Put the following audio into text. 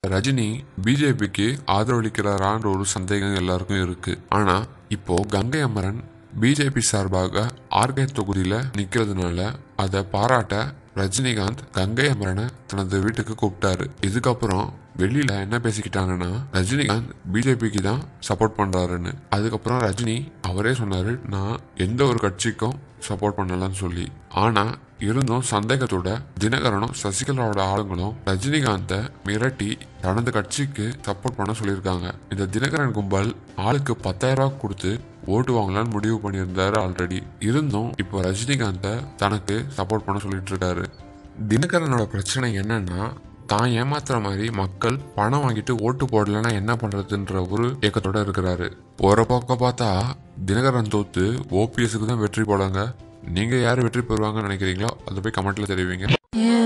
ரஜினி பிஜேபிக்கு ஆதரவளிக்கிறாரான்ற ஒரு சந்தேகம் எல்லாருக்கும் இருக்கு ஆனா இப்போ கங்கை அமரன் பிஜேபி சார்பாக ஆர்கே தொகுதியில நிக்கிறதுனால அதை பாராட்ட ரஜினிகாந்த் கங்கை அமரனை தனது வீட்டுக்கு கூப்பிட்டாரு இதுக்கப்புறம் வெளியில என்ன பேசிக்கிட்டாங்கன்னா ரஜினிகாந்த் பிஜேபிக்கு தான் சப்போர்ட் பண்றாருன்னு அதுக்கப்புறம் ரஜினி அவரே சொன்னாரு நான் எந்த ஒரு கட்சிக்கும் சப்போர்ட் பண்ணலன்னு சொல்லி ஆனா இருந்தும் சந்தேகத்தோட தினகரனும் சசிகலாவோட ஆளுங்களும் ரஜினிகாந்தை மிரட்டி தனது கட்சிக்கு சப்போர்ட் பண்ண சொல்லியிருக்காங்க இந்த தினகரன் கும்பல் ஆளுக்கு பத்தாயிரம் ரூபாய் கொடுத்து ஓட்டு வாங்கலாம்னு முடிவு பண்ணியிருந்தாரு ஆல்ரெடி இருந்தும் இப்போ ரஜினிகாந்தை தனக்கு சப்போர்ட் பண்ண சொல்லிட்டு இருக்காரு தினகரனோட பிரச்சனை என்னன்னா தான் ஏமாத்துற மாதிரி மக்கள் பணம் வாங்கிட்டு ஓட்டு போடலைன்னா என்ன பண்றதுன்ற ஒரு ஏக்கத்தோட இருக்கிறாரு ஒரு பக்கம் பார்த்தா தினகரன் தோத்து ஓபிஎஸ்க்கு தான் வெற்றி போடாங்க நீங்க யார் வெற்றி பெறுவாங்கன்னு நினைக்கிறீங்களோ அதை போய் கமெண்ட்ல தெரிவிங்க Yeah.